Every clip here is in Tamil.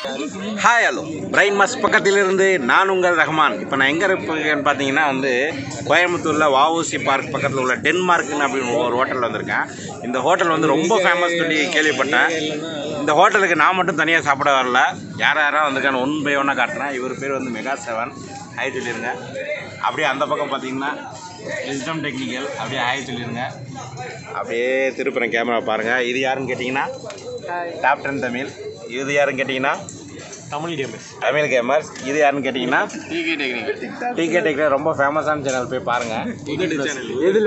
ஹாய் ஹலோ பிரைன் மாஸ் பக்கத்திலிருந்து நான் உங்கள் ரஹ்மான் இப்போ நான் எங்கே இருப்பேன்னு பார்த்தீங்கன்னா வந்து கோயம்புத்தூரில் வஉசி பார்க் பக்கத்தில் உள்ள டென்மார்க்னு அப்படின்னு ஒரு ஹோட்டலில் வந்திருக்கேன் இந்த ஹோட்டல் வந்து ரொம்ப ஃபேமஸ் சொல்லி கேள்விப்பட்டேன் இந்த ஹோட்டலுக்கு நான் மட்டும் தனியாக சாப்பிட வரல யார் யாராக வந்திருக்கான்னு ஒன் பை ஒன்னாக காட்டுறேன் இவர் பேர் வந்து மெகா செவன் ஹாய் சொல்லிடுங்க அப்படியே அந்த பக்கம் பார்த்தீங்கன்னா விஸ்டம் டெக்னிக்கல் அப்படியே ஹாய் சொல்லிடுங்க அப்படியே திருப்புறேன் கேமரா பாருங்கள் இது யாருன்னு கேட்டிங்கன்னா டாப் டென் தமிழ் இது யாருன்னு கேட்டிங்கன்னா தமிழ் கேமர்ஸ் தமிழ் கேமர்ஸ் இது யாருன்னு கேட்டிங்கன்னா டிகே டெக்னிக்கல் டிகே டெக்னிக் ரொம்ப ஃபேமஸான சேனல் போய் பாருங்கள் எதுல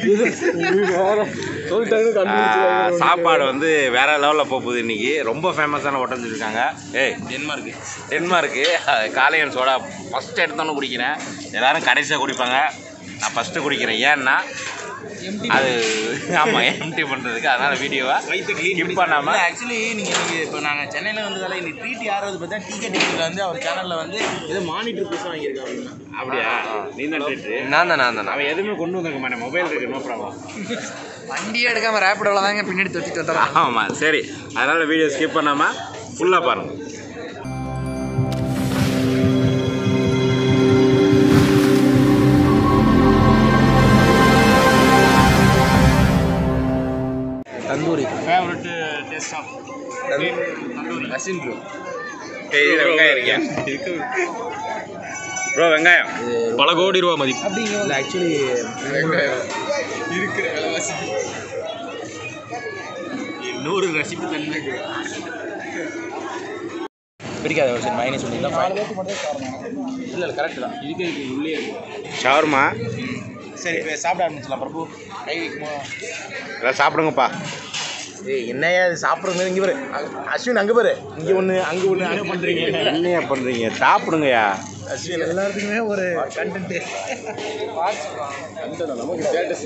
ஆஹ், சாப்பாடு வந்து வேற லெவலில் போகுது இன்னைக்கு ரொம்ப ஃபேமஸான ஹோட்டல் சொல்லியிருக்காங்க ஏய் டென்மார்க் டென்மார்க்கு காலையன் சோடா ஃபஸ்ட்டு எடுத்தோன்னு குடிக்கிறேன் எல்லாரும் கடைசியாக குடிப்பாங்க நான் ஃபஸ்ட்டு குடிக்கிறேன் ஏன்னா அது ஆமாம் எம்டி பண்ணுறதுக்கு அதனால் வீடியோவை ஸ்கிப் பண்ணாமல் ஆக்சுவலி நீங்கள் நீங்கள் இப்போ நாங்கள் சென்னையில் வந்ததால இந்த ட்ரீட் யாராவது பார்த்தா டிகே டெக்னிக்கல் வந்து அவர் சேனலில் வந்து ஏதோ மானிட்டர் பீஸ் வாங்கியிருக்காங்க அப்படியா நீ தான் ட்ரீட்டு நான் தான் நான் தான் அவன் எதுவுமே கொண்டு வந்திருக்க மாட்டேன் மொபைல் இருக்கு நோ ப்ராப்ளம் வண்டியே எடுக்காம ரேப்பிடோவில் தாங்க பின்னாடி தொத்திட்டு வந்துடுறான் ஆமாம் சரி அதனால் வீடியோ ஸ்கிப் பண்ணாமல் ஃபுல்லாக பாருங்கள் tandoori favourite taste of Asian bro சரி இதில் வெங்காயம் இருக்கியா ப்ரோ வெங்காயம் பல கோடி ரூபா மதிப்பு அப்படிங்க இல்லை ஆக்சுவலி இருக்கிற விலைவாசி நூறு ரசிப்பு தன்மை பிடிக்காத ஒரு சரி மைனஸ் சொல்லி இல்லை இல்லை கரெக்ட் தான் இதுக்கு இருக்கு உள்ளே இருக்கு ஷவர்மா சரி இப்போ சாப்பிட ஆரம்பிச்சலாம் பிரபு கை வைக்குமோ எல்லாம் சாப்பிடுங்கப்பா ஏய் என்னையா இது சாப்பிட்றது இங்கே பாரு அங்க- அஸ்வின் அங்கே பாரு இங்கே ஒன்று அங்கே ஒன்று அங்கே பண்ணுறீங்க என்னையா பண்ணுறீங்க சாப்பிடுங்கய்யா அஸ்வின் எல்லாத்துக்குமே ஒரு கண்டென்ட் நமக்கு ஸ்டேட்டஸ்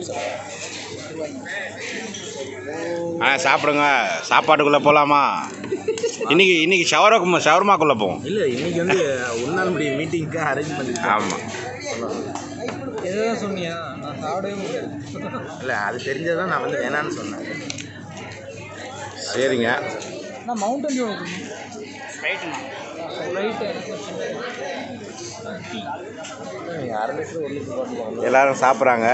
ஆ சாப்பிடுங்க சாப்பாட்டுக்குள்ளே போகலாமா இன்னைக்கு இன்னைக்கு ஷவரக்கு ஷவர்மாக்குள்ளே போவோம் இல்லை இன்னைக்கு வந்து ஒரு நாள் முடிய மீட்டிங்க்கு அரேஞ்ச் பண்ணிருக்கேன் ஆமாம் எதுதான் சொன்னியா நான் சாப்பிடவே முடியாது இல்லை அது தெரிஞ்சதான் நான் வந்து வேணான்னு சொன்னேன் சரிங்க நான் மவுண்டன் டியூ அரை லிட்டர் ஒரு லிட்டர் பாட்டில் எல்லாரும் சாப்பிட்றாங்க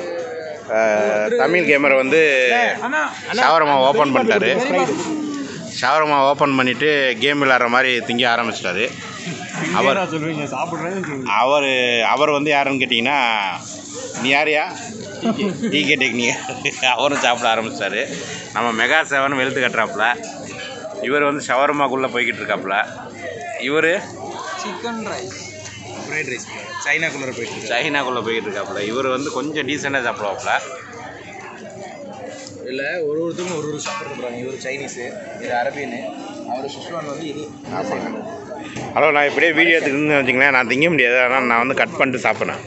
தமிழ் கேமரா வந்து ஷவரமா ஓப்பன் பண்ணிட்டாரு ஷவரமா ஓப்பன் பண்ணிவிட்டு கேம் விளாட்ற மாதிரி திங்க ஆரம்பிச்சிட்டாரு அவர் சொல்லுவீங்க சாப்பிட்றேன்னு அவர் அவர் வந்து யாருன்னு கேட்டிங்கன்னா நீ யாரையா டிகே டெக்னிக் அவரும் சாப்பிட ஆரம்பிச்சிட்டாரு நம்ம மெகா செவன் வெளுத்து கட்டுறாப்புல இவர் வந்து ஷவர்மாக்குள்ளே போய்கிட்டு இருக்காப்புல இவர் சிக்கன் ரைஸ் ஃப்ரைட் ரைஸ் சைனாக்குள்ளே போயிட்டு இருக்கு சைனாக்குள்ளே போய்கிட்டு இருக்காப்புல இவர் வந்து கொஞ்சம் டீசெண்டாக சாப்பிடுவாப்புல இல்லை ஒரு ஒருத்தருக்கும் ஒரு ஒரு சாப்பிட்றது போகிறாங்க இவர் சைனீஸு இது அரபியனு அவர் சுஷ்வான் வந்து இது ஆமாங்க ஹலோ நான் இப்படியே வீடியோ எடுத்துக்கிட்டு வச்சிங்களேன் நான் திங்க முடியாது ஆனால் நான் வந்து கட் பண்ணிட்டு சாப்பிட்றேன்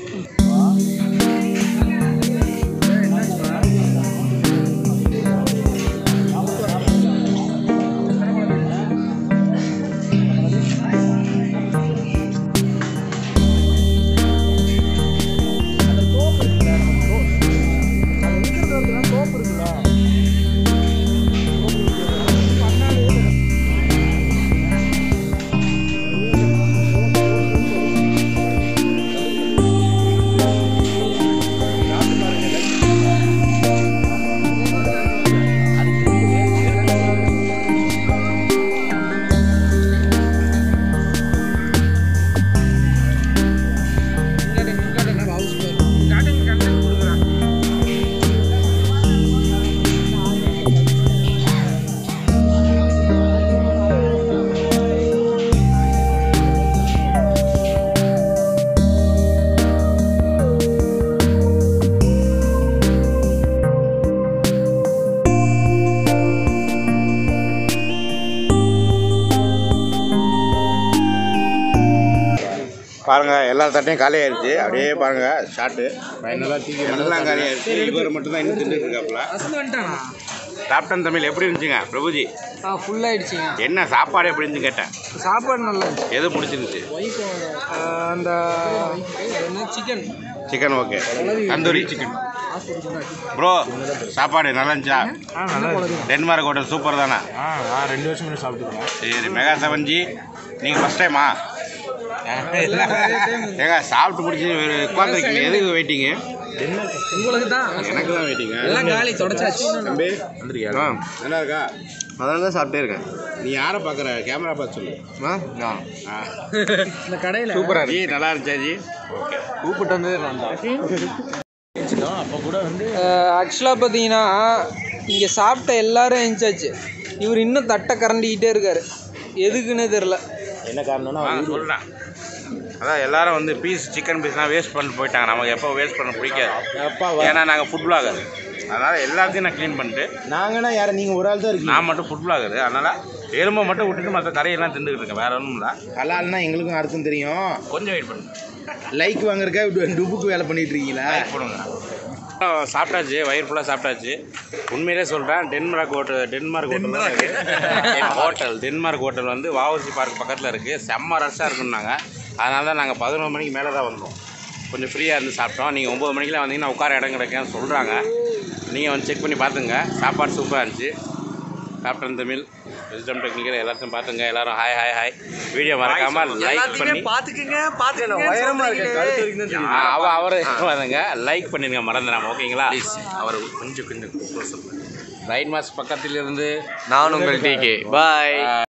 பாருங்க எல்லா தட்டையும் காலி ஆயிடுச்சு அப்படியே பாருங்க ஷார்ட்டு ஃபைனலாக தூக்கி எல்லாம் காலி ஆயிடுச்சு இவர் மட்டும் தான் இன்னும் தின்னுட்டு இருக்காப்புல அசந்து வந்துட்டானா கேப்டன் தமிழ் எப்படி இருந்துச்சுங்க பிரபுஜி ஆ ஃபுல்லாகிடுச்சிங்க என்ன சாப்பாடு எப்படி இருந்துச்சு கேட்டேன் சாப்பாடு நல்லா இருந்துச்சு எது பிடிச்சிருந்துச்சு அந்த என்ன chicken chicken okay tandoori chicken bro சாப்பாடு நல்லா இருந்துச்சா ஆ நல்லா இருக்கு டென்மார்க் ஹோட்டல் சூப்பர் தானே ஆ நான் ரெண்டு வருஷம் முன்னாடி சாப்பிட்டுக்கிறேன் சரி மெகா செவன் ஜி நீங்கள் ஃபஸ்ட் டைமா ஏங்க சாப்பிட்டு முடிச்சு உட்காந்துருக்கீங்க எதுக்கு வெயிட்டிங்கு உங்களுக்கு தான் எனக்கு தான் வெயிட்டிங்க எல்லாம் காலி தொடச்சாச்சு தம்பி வந்துருக்கியா நல்லா இருக்கா அதனால தான் சாப்பிட்டே இருக்கேன் நீ யாரை பார்க்குற கேமரா பார்த்து சொல்லு ஆ ஆ இந்த கடையில் சூப்பராக ஜி நல்லா இருந்துச்சா ஜி கூப்பிட்டு வந்தது நான் தான் அப்போ கூட வந்து ஆக்சுவலாக பார்த்தீங்கன்னா இங்கே சாப்பிட்ட எல்லாரும் எழுந்தாச்சு இவர் இன்னும் தட்டை கரண்டிக்கிட்டே இருக்காரு எதுக்குன்னே தெரில என்ன காரணம்னா நான் சொல்கிறேன் அதான் எல்லாரும் வந்து பீஸ் சிக்கன் பீஸ்லாம் வேஸ்ட் பண்ணிட்டு போயிட்டாங்க நமக்கு எப்போ வேஸ்ட் பண்ண பிடிக்காது அப்பா ஏன்னா நாங்கள் ஃபுட் பிளாகர் அதனால் எல்லாத்தையும் நான் க்ளீன் பண்ணிட்டு நாங்கன்னா யாரை நீங்கள் ஒரு ஆள் தான் இருக்கீங்க நான் மட்டும் ஃபுட் பிளாகர் அதனால் எலும்பை மட்டும் விட்டுட்டு மற்ற கரையெல்லாம் தின்னுக்கிட்டு இருக்கேன் வேற ஒன்றும் இல்லை ஹலால்னா எங்களுக்கும் அர்த்தம் தெரியும் கொஞ்சம் வெயிட் பண்ணுங்க லைக் வாங்குறக்கா டு- டுபுக்கு வேலை பண்ணிட்டு இருக்கீங்களா லைக் பண்ணுங்க சாப்பிட்டாச்சு வயிறு ஃபுல்லாக சாப்பிட்டாச்சு உண்மையிலே சொல்கிறேன் Denmark hotel Denmark hotel hotel Denmark hotel வந்து வாவூசி பார்க் பக்கத்தில் இருக்குது செம்ம ரஷ்ஷாக இருக்குன்னாங்க அதனால தான் நாங்கள் பதினொரு மணிக்கு மேலே தான் வந்தோம் கொஞ்சம் ஃப்ரீயாக இருந்து சாப்பிட்டோம் நீங்கள் ஒம்பது மணிக்கெலாம் வந்தீங்கன்னா உட்கார இடம் கிடைக்குன்னு சொல்கிறாங்க நீங்கள் வந்து செக் பண்ணி பார்த்துங்க சாப்பாடு சூப்பராக இருந்துச்சு கேப்டன் தமிழ் விஸ்டம் டெக்னிக்கல் எல்லாத்தையும் பார்த்துங்க எல்லாரும் ஹாய் ஹாய் ஹாய் வீடியோ மறக்காமல் லைக் பண்ணி பார்த்துக்குங்க பார்த்துக்குங்க உயரமாக இருக்கு கழுத்து வரைக்கும் தான் தெரியுது. அவ அவர் வந்துங்க லைக் பண்ணிருங்க மறந்துடாம ஓகேங்களா அவர் கொஞ்சம் கொஞ்சம் ரைட் மாஸ் பக்கத்தில் இருந்து நான் உங்கள் டிகே பாய்